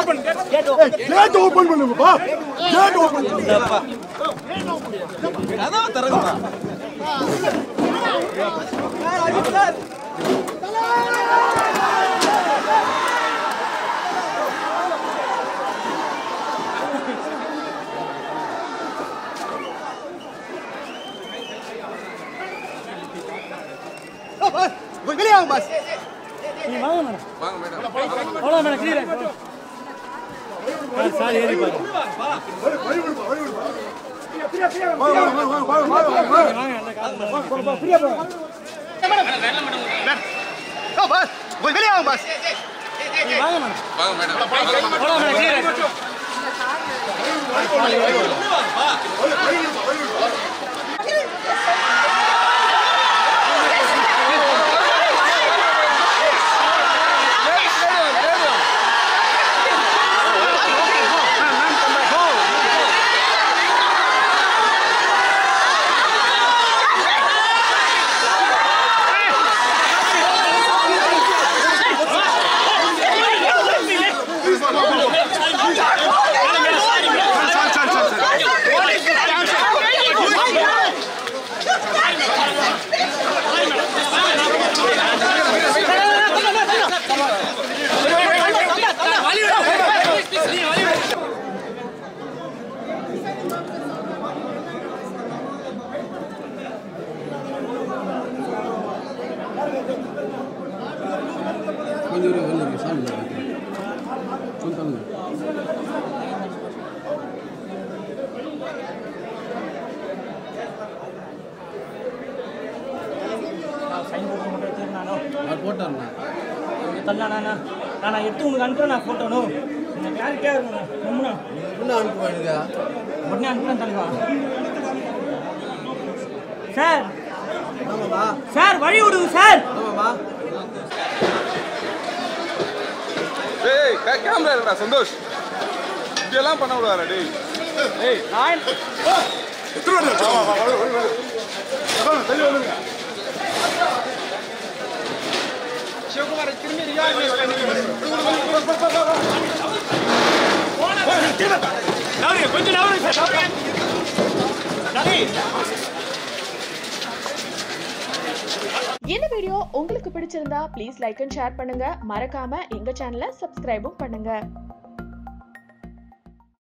gate open பண்ணுங்கப்பா gate open பண்ணுங்க கதவை திறக்குமா வெளியே வாங்க பாஸ் வழி விடுப்பா வழி விடுப்பா வாங்க வாங்க வாங்க வாங்க வாங்க வாங்க வெளியே வாங்க பாஸ் கொஞ்சம் வெளில இருக்கு சாமி கொஞ்சம் தள்ளுங்க அவர் போட்டாருண்ணா தள்ளாண்ணா நான் எடுத்து உங்களுக்கு அனுப்புறேன் நான் ஃபோட்டோனு எனக்கு யாருக்கே இருக்கணும் ரொம்ப என்ன அனுப்புவா எனக்கு உடனே அனுப்புறேன் தலைவா சார் ஆமாம்மா சார் வழி விடுங்க சார் ஆமாம்மா டேய் கே- கேமரா இல்லடா சந்தோஷ் இப்படியெல்லாம் பண்ண விடாதா டேய் ஏய் நான் தள்ளி வந்துருங்க கொஞ்சம் நவருங்க சார் இந்த வீடியோ உங்களுக்கு பிடிச்சிருந்தா ப்ளீஸ் லைக் அண்ட் ஷேர் பண்ணுங்க மறக்காம எங்க சேனலை சப்ஸ்கிரைபும் பண்ணுங்க